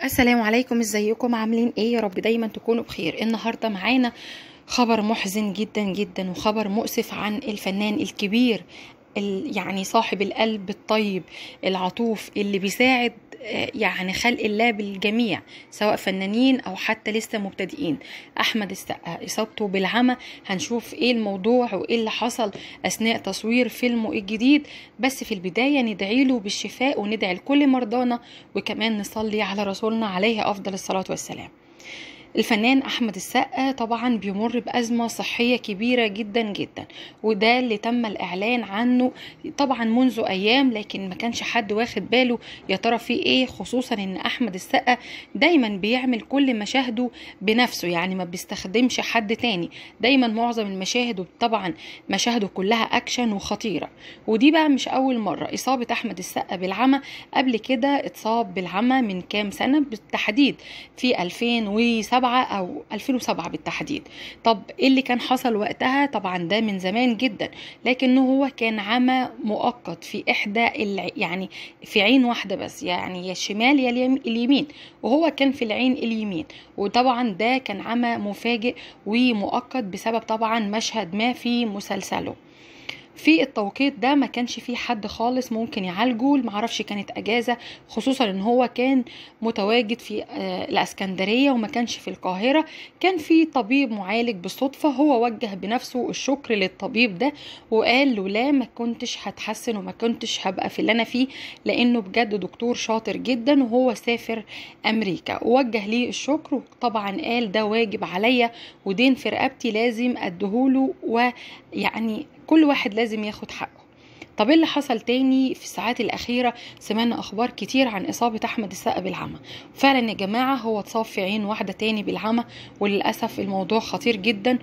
السلام عليكم ازيكم عاملين ايه يا رب دايما تكونوا بخير النهارده معانا خبر محزن جدا جدا وخبر مؤسف عن الفنان الكبير ال- يعني صاحب القلب الطيب العطوف اللي بيساعد آه، يعني خلق الله بالجميع سواء فنانين او حتى لسه مبتدئين احمد السقا اصابته بالعمى هنشوف ايه الموضوع وايه اللي حصل اثناء تصوير فيلمه الجديد بس في البدايه ندعي له بالشفاء وندعي لكل مرضانا وكمان نصلي على رسولنا عليه افضل الصلاه والسلام الفنان احمد السقا طبعا بيمر بازمه صحيه كبيره جدا جدا وده اللي تم الاعلان عنه طبعا منذ ايام لكن ما كانش حد واخد باله يا ترى في ايه خصوصا ان احمد السقا دايما بيعمل كل مشاهده بنفسه يعني ما بيستخدمش حد تاني دايما معظم المشاهد طبعا مشاهده كلها اكشن وخطيره ودي بقى مش اول مره اصابه احمد السقا بالعمى قبل كده اتصاب بالعمى من كام سنه بالتحديد في 2007 او 2007 بالتحديد طب ايه اللي كان حصل وقتها طبعا ده من زمان جدا لكنه هو كان عمى مؤقت في احدى الع... يعني في عين واحده بس يعني يا الشمال يا اليم- اليمين وهو كان في العين اليمين وطبعا ده كان عمى مفاجئ ومؤقت بسبب طبعا مشهد ما في مسلسله في التوقيت ده ما كانش فيه حد خالص ممكن يعالجه معرفش كانت اجازه خصوصا ان هو كان متواجد في آه، الاسكندريه وما كانش في القاهره كان في طبيب معالج بالصدفه هو وجه بنفسه الشكر للطبيب ده وقال له لا ما كنتش هتحسن وما كنتش هبقى في اللي انا فيه لانه بجد دكتور شاطر جدا وهو سافر امريكا ووجه ليه الشكر وطبعا قال ده واجب عليا ودين في رقبتي لازم اديهوله ويعني كل واحد لازم ياخد حقه طب ايه اللي حصل تاني في الساعات الأخيرة سمعنا أخبار كتير عن إصابة أحمد السقا بالعمى فعلا يا جماعة هو اتصاب في عين واحدة تاني بالعمى وللأسف الموضوع خطير جدا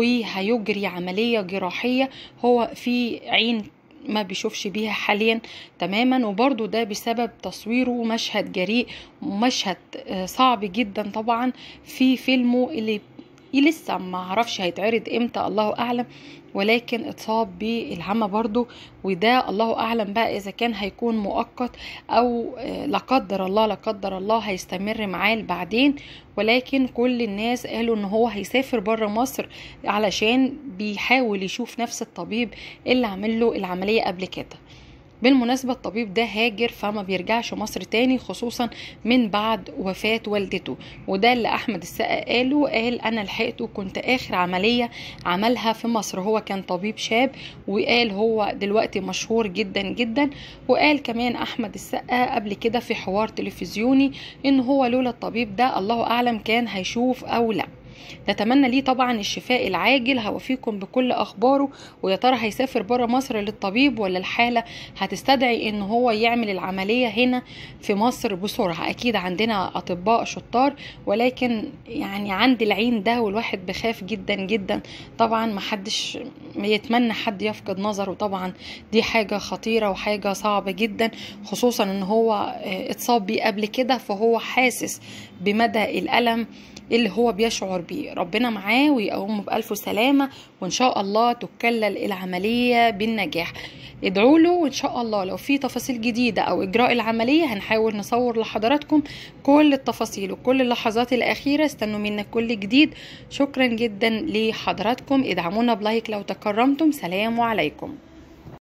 وهيجري عملية جراحية هو في عين ما بيشوفش بيها حاليا تماما وبرضو ده بسبب تصويره مشهد جريء مشهد آه، صعب جدا طبعا في فيلمه اللي لسه ما اعرفش هيتعرض امتى الله اعلم ولكن اتصاب بالعمى برضو وده الله اعلم بقى اذا كان هيكون مؤقت او آه، لا قدر الله لا قدر الله هيستمر معاه بعدين ولكن كل الناس قالوا ان هو هيسافر بره مصر علشان بيحاول يشوف نفس الطبيب اللي عمل له العمليه قبل كده بالمناسبة الطبيب ده هاجر فما بيرجعش مصر تاني خصوصا من بعد وفاة والدته وده اللي أحمد السقا قاله قال أنا لحقته كنت آخر عملية عملها في مصر هو كان طبيب شاب وقال هو دلوقتي مشهور جدا جدا وقال كمان أحمد السقا قبل كده في حوار تلفزيوني إن هو لولا الطبيب ده الله أعلم كان هيشوف أو لأ نتمنى ليه طبعا الشفاء العاجل هوفيكم بكل اخباره ويا ترى هيسافر بره مصر للطبيب ولا الحاله هتستدعي ان هو يعمل العمليه هنا في مصر بسرعه اكيد عندنا اطباء شطار ولكن يعني عند العين ده والواحد بخاف جدا جدا طبعا ما حدش يتمنى حد يفقد نظره طبعا دي حاجه خطيره وحاجه صعبه جدا خصوصا ان هو آه، اتصاب بيه قبل كده فهو حاسس بمدى الالم اللي هو بيشعر بيه ربنا معاه ويقومه بألف سلامة وإن شاء الله تكلل العملية بالنجاح ادعوا له وإن شاء الله لو في تفاصيل جديدة أو إجراء العملية هنحاول نصور لحضراتكم كل التفاصيل وكل اللحظات الأخيرة استنوا منا كل جديد شكرا جدا لحضراتكم ادعمونا بلايك لو تكرمتم سلام عليكم